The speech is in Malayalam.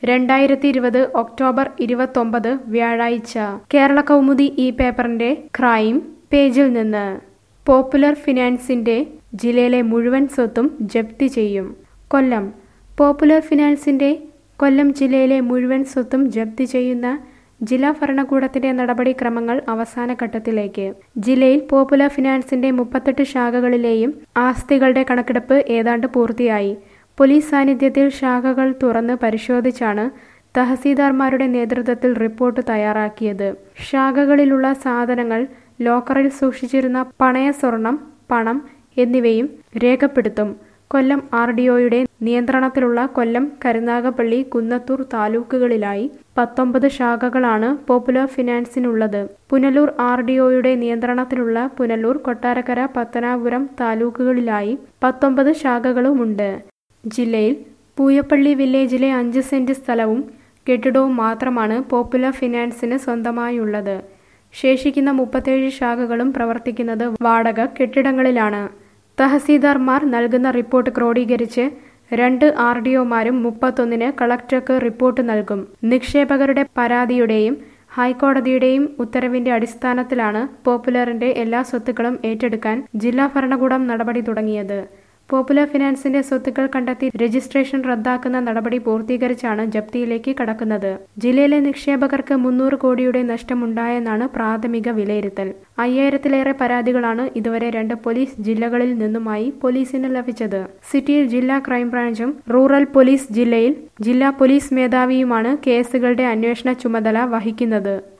രണ്ടായിരത്തി ഇരുപത് ഒക്ടോബർ ഇരുപത്തൊമ്പത് വ്യാഴാഴ്ച കേരള കൗമുദി ഈ പേപ്പറിന്റെ ക്രൈം പേജിൽ നിന്ന് പോപ്പുലർ ഫിനാൻസിന്റെ ജില്ലയിലെ മുഴുവൻ സ്വത്തും ജപ്തി ചെയ്യും കൊല്ലം പോപ്പുലർ ഫിനാൻസിന്റെ കൊല്ലം ജില്ലയിലെ മുഴുവൻ സ്വത്തും ജപ്തി ചെയ്യുന്ന ജില്ലാ ഭരണകൂടത്തിന്റെ നടപടിക്രമങ്ങൾ അവസാന ഘട്ടത്തിലേക്ക് ജില്ലയിൽ പോപ്പുലർ ഫിനാൻസിന്റെ മുപ്പത്തെട്ട് ശാഖകളിലെയും ആസ്തികളുടെ കണക്കെടുപ്പ് ഏതാണ്ട് പൂർത്തിയായി പോലീസ് സാന്നിധ്യത്തിൽ ശാഖകൾ തുറന്ന് പരിശോധിച്ചാണ് തഹസീൽദാർമാരുടെ നേതൃത്വത്തിൽ റിപ്പോർട്ട് തയ്യാറാക്കിയത് ശാഖകളിലുള്ള സാധനങ്ങൾ ലോക്കറിൽ സൂക്ഷിച്ചിരുന്ന പണയ സ്വർണം പണം എന്നിവയും രേഖപ്പെടുത്തും കൊല്ലം ആർ ഡി ഒയുടെ നിയന്ത്രണത്തിലുള്ള കൊല്ലം കരുനാഗപ്പള്ളി കുന്നത്തൂർ താലൂക്കുകളിലായി പത്തൊമ്പത് ശാഖകളാണ് പോപ്പുലർ ഫിനാൻസിനുള്ളത് പുനലൂർ ആർ ഡി ഒയുടെ നിയന്ത്രണത്തിലുള്ള പുനലൂർ കൊട്ടാരക്കര പത്തനാപുരം താലൂക്കുകളിലായി പത്തൊമ്പത് ശാഖകളുമുണ്ട് ജില്ലയിൽ പൂയപ്പള്ളി വില്ലേജിലെ അഞ്ച് സെന്റ് സ്ഥലവും കെട്ടിടവും മാത്രമാണ് പോപ്പുലർ ഫിനാൻസിന് സ്വന്തമായുള്ളത് ശേഷിക്കുന്ന മുപ്പത്തേഴ് ശാഖകളും പ്രവർത്തിക്കുന്നത് വാടക കെട്ടിടങ്ങളിലാണ് തഹസീൽദാർമാർ നൽകുന്ന റിപ്പോർട്ട് ക്രോഡീകരിച്ച് രണ്ട് ആർ ഡി ഒമാരും മുപ്പത്തൊന്നിന് കളക്ടർക്ക് റിപ്പോർട്ട് നൽകും നിക്ഷേപകരുടെ പരാതിയുടെയും ഹൈക്കോടതിയുടെയും ഉത്തരവിന്റെ അടിസ്ഥാനത്തിലാണ് പോപ്പുലറിന്റെ എല്ലാ സ്വത്തുക്കളും ഏറ്റെടുക്കാൻ ജില്ലാ ഭരണകൂടം നടപടി തുടങ്ങിയത് പോപ്പുലർ ഫിനാൻസിന്റെ സ്വത്തുക്കൾ കണ്ടെത്തി രജിസ്ട്രേഷൻ റദ്ദാക്കുന്ന നടപടി പൂർത്തീകരിച്ചാണ് ജപ്തിയിലേക്ക് കടക്കുന്നത് ജില്ലയിലെ നിക്ഷേപകർക്ക് മുന്നൂറ് കോടിയുടെ നഷ്ടമുണ്ടായെന്നാണ് പ്രാഥമിക വിലയിരുത്തൽ അയ്യായിരത്തിലേറെ പരാതികളാണ് ഇതുവരെ രണ്ട് പോലീസ് ജില്ലകളിൽ നിന്നുമായി പോലീസിന് ലഭിച്ചത് സിറ്റിയിൽ ജില്ലാ ക്രൈംബ്രാഞ്ചും റൂറൽ പോലീസ് ജില്ലയിൽ ജില്ലാ പോലീസ് മേധാവിയുമാണ് കേസുകളുടെ അന്വേഷണ ചുമതല വഹിക്കുന്നത്